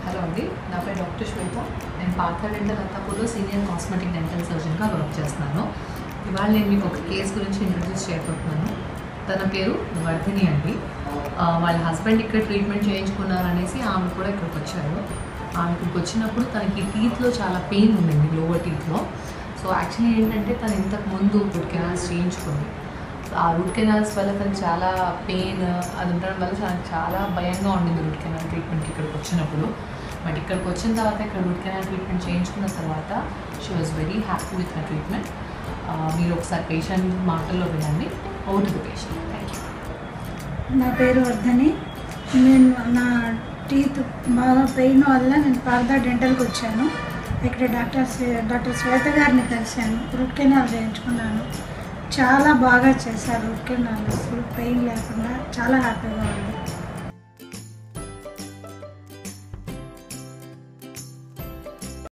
hello అండి నా పేరు డాక్టర్ శ్వేత నేను పార్థ డెంటల్ అత్తాపూర్లో సీనియర్ కాస్మెటిక్ డెంటల్ సర్జన్గా వర్క్ చేస్తున్నాను ఇవాళ నేను మీకు ఒక కేసు గురించి ఇంట్రడ్యూస్ చేయబోతున్నాను తన పేరు వర్ధిని అండి ఆ, వాళ్ళ హస్బెండ్ ఇక్కడ ట్రీట్మెంట్ చేయించుకున్నారనేసి ఆమె కూడా ఇక్కడికి వచ్చారు ఆమె ఇక్కడికి వచ్చినప్పుడు తనకి టీత్లో చాలా పెయిన్ ఉండింది లోవర్ టీత్లో సో యాక్చువల్లీ ఏంటంటే తను ఇంతకు ముందు రూట్ కెనాల్స్ చేయించుకుంది ఆ రూట్ కెనాల్స్ వల్ల తనకు చాలా పెయిన్ అది ఉండడం వల్ల తనకు చాలా భయంగా ఉండింది రూట్ కెనాల్ ట్రీట్మెంట్కి ఇక్కడికి వచ్చినప్పుడు బట్ ఇక్కడికి వచ్చిన తర్వాత ఇక్కడ రూట్ కెనాల్ ట్రీట్మెంట్ చేయించుకున్న తర్వాత she was very happy with her treatment మీరు ఒకసారి పేషెంట్ మాటల్లో వినండి out to the patient thank you నా పేరు వర్ధని నేను నా టీత్ బాగా పెయిన్ వల్ల నేను పార్దా డెంటల్కి వచ్చాను ఇక్కడ డాక్టర్ శ్వే- డాక్టర్ శ్వేత గారిని కలిశాను రూట్ కెనాల్ చేయించుకున్నాను చాలా బాగా చేశారు రూట్ కెనాల్ అసలు పెయిన్ లేకుండా చాలా హ్యాపీగా ఉంది